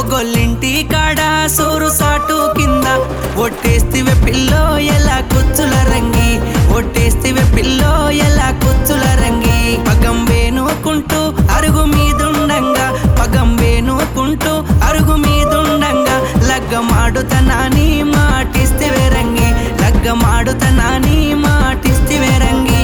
ఒగొల్లింటి కాడ సోరు సాటు కింద ఒట్టేస్తివే పిల్లో ఎలా కుచ్చుల రంగి ఒట్టేస్తివే పిల్లో ఎలా కుచ్చుల రంగి పగం వేనుకుంటూ అరుగు మీదుండంగా పగం వేనుకుంటూ అరుగు మీదుండంగా లగ్గమాడుతనాని మాటిస్తివే రంగి లగ్గమాడుతనాని మాటిస్తివే రంగి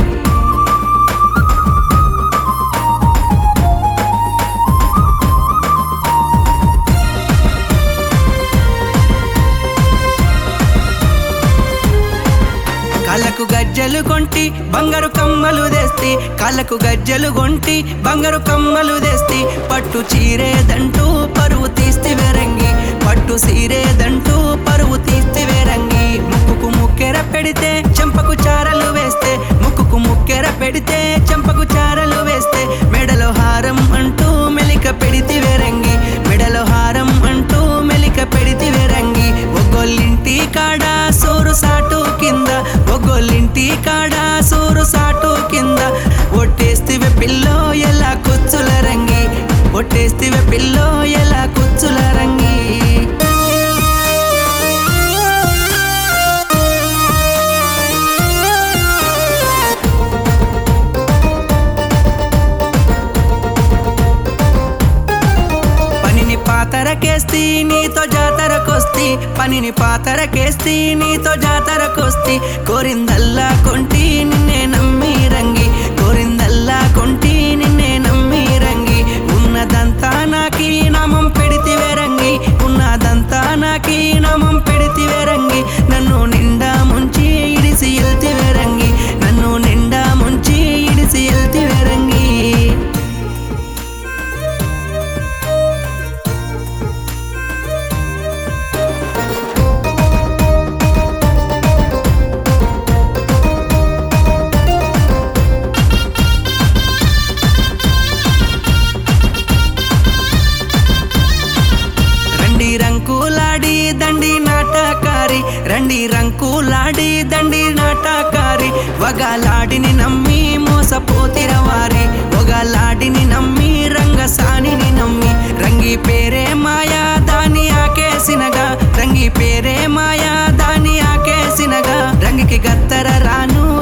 కాళ్ళకు గజ్జలు కొంటి బంగారు కమ్మలు తెస్తి కాళ్ళకు గజ్జలు కొంటి బంగారు కమ్మలు తెస్తి పట్టు చీరేదంటూ పరువు తీస్తి వెరంగి పట్టు సీరేదంటూ పరువు తీస్తి వెరంగి ముక్కుకు ముక్కెర పెడితే చెంపకు చారలు వేస్తే ముక్కుకు ముక్కెర పెడితే చెంపకు చారలు వేస్తే మెడలో హారం అంటూ మెలిక పెడితి వెరంగి మెడలో హారం అంటూ మెలిక పెడితి వెరంగి ఒగొల్లింటి కాడ సోరు సాటు కింద ఒగొల్లింటి కాడ సోరు సాటు కింద ఒట్టేస్తివే పిల్లో ఎలా కుచ్చుల రంగి ఒట్టేస్తివే పిల్లో ఎలా కుచ్చుల రంగి పనిని పాతరకేస్తి నీతో జాతరకొస్తి పనిని పాతరకేస్తి నీతో జాతరకొస్తి కోరిందల్లా కొంటి నిన్నే నమ్మి రంగి కోరిందల్లా కొంటి నిన్నే నమ్మి రంగి ఉన్నదంతా నాకి నామం పెడితివే రంగి ఉన్నదంతా నాకి నామం పెడితివే రంగి నన్ను నిండా ముంచి ఇడిసి ఎల్తివే రంగి నన్ను నిండా ముంచి ఇడిసి ఎల్తివే రంగి రండి రంకులాడి దండి నాటకారి రండి రంకులాడి దండి నాటకారి వగలాడిని నమ్మి మోసపోతిరవారి వగలాడిని నమ్మి రంగసానిని నమ్మి రంగి పేరే మాయా దాని ఆకేసినగా రంగి పేరే మాయా దాని ఆకేసినగా రంగికి గత్తర రాను